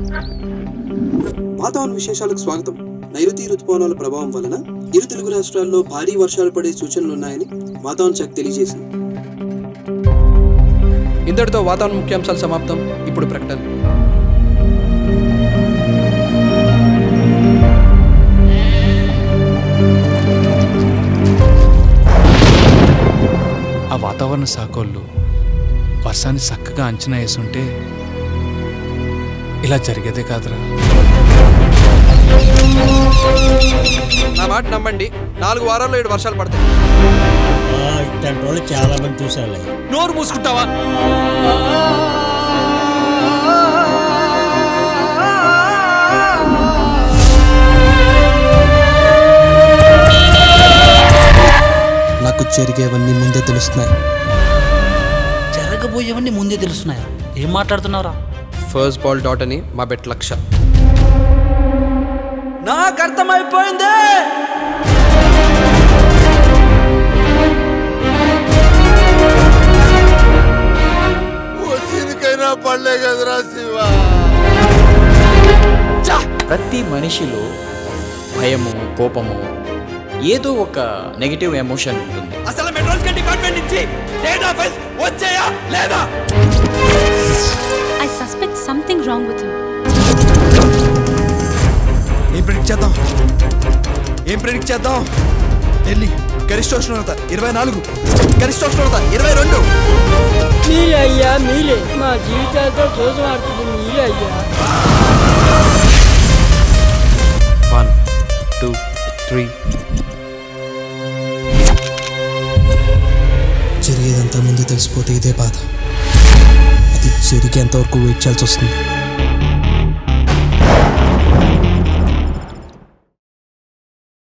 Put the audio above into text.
వాతావరణ విశేషాలకు స్వాగతం నైరుతి రుతుపవనాల ప్రభావం వలన ఇరు తెలుగు రాష్ట్రాల్లో భారీ వర్షాలు పడే సూచనలు ఉన్నాయని వాతావరణ శాఖ తెలియజేసింది ఇంతటితో వాతావరణ ముఖ్యాంశాలు సమాప్తం ఇప్పుడు ప్రకటన ఆ వాతావరణ శాఖోళ్ళు వర్షాన్ని చక్కగా అంచనా వేసుంటే ఇలా జరిగేదే కాదురా నా మాట నమ్మండి నాలుగు వారాల్లో ఏడు వర్షాలు పడతాయి ఇట్లాంటి వాళ్ళు చాలా మంది చూసారులే నోరు మూసుకుంటావా నాకు జరిగేవన్నీ ముందే తెలుస్తున్నాయి జరగబోయేవన్నీ ముందే తెలుస్తున్నాయా ఏం మాట్లాడుతున్నావురా ఫస్ట్ బాల్ డాట్ అని మా బెట్ లక్ష నాకు అర్థమైపోయింది దీనికైనా పడలే కదరా శివ ప్రతి మనిషిలో భయము కోపము ఏదో ఒక నెగిటివ్ ఎమోషన్ ఉంటుంది అసలు మెట్రోలజికల్ డిపార్ట్మెంట్ నుంచి డేటా ఫైల్స్ వచ్చాయా లేదా I suspect something wrong with him. ఏం ప్రిడిక్ట్ చేద్దాం ఏం ప్రిడిక్ట్ చేద్దాం ఢిల్లీ గరిష్ట ఉష్ణోగ్రత ఇరవై నాలుగు గరిష్ట ఉష్ణోగ్రత ఇరవై రెండు మీరే అయ్యా మీరే మా జీవితాలతో కోసం ఆడుతుంది మీరే అయ్యా వన్ టూ త్రీ జరిగేదంతా ముందే తెలిసిపోతే ఇదే బాధ అది జరిగేంత వరకు వెయిట్ చేయాల్సి వస్తుంది